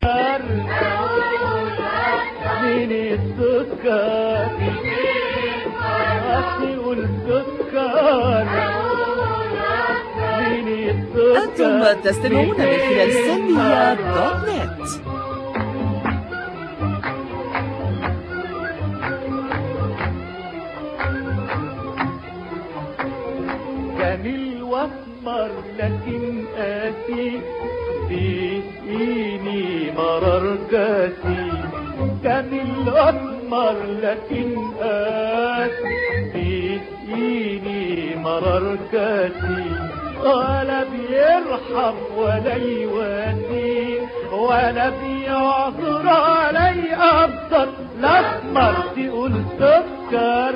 مين السكر تقول سكر مين السكر أنتم تستمعون من خلال سلمية دوت نت جميل واسمر لكن قاسي بيسقيني مرار كاسي جميل واسمر لكن قاسي بيسقيني مرار كاسي ولا بيرحم ولا يواسي ولا بيعذر ولا يقدر الاسمر تقول سكر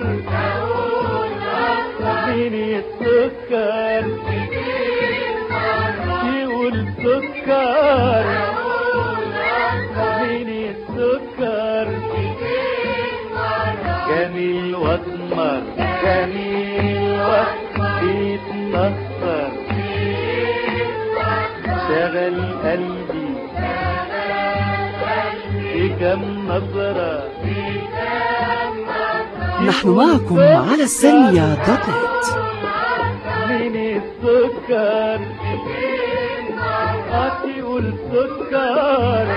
مين السكر يقول سكر مين السكر جميل واسمر جميل واسمر بيتمخر شغل قلبي في كم نظرة نحن معكم على السلمية دوت نت مين السكر هتقول سكر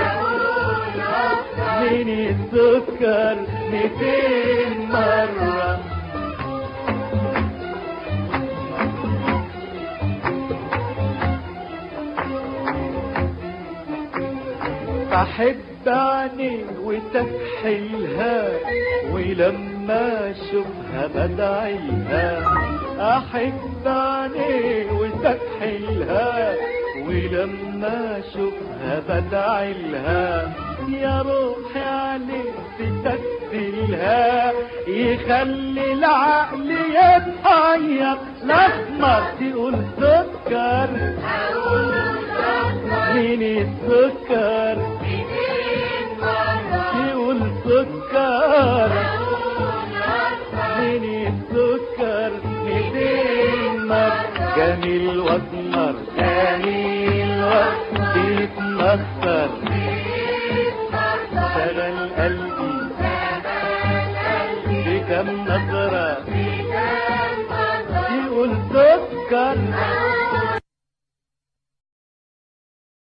مين السكر ميتين مرة بحب عيني وتكحلها ولما اشوفها بدعيها احب عيني وتكحلها ولما اشوفها بدعي لها يا روحي عليك تتكفلها يخلي العقل يتحير الاسمر تقول سكر مين السكر يقول سكر مين السكر ميتين مر جميل واسمر جميل واسمر بيتمخر شغل قلبي بكم نظرة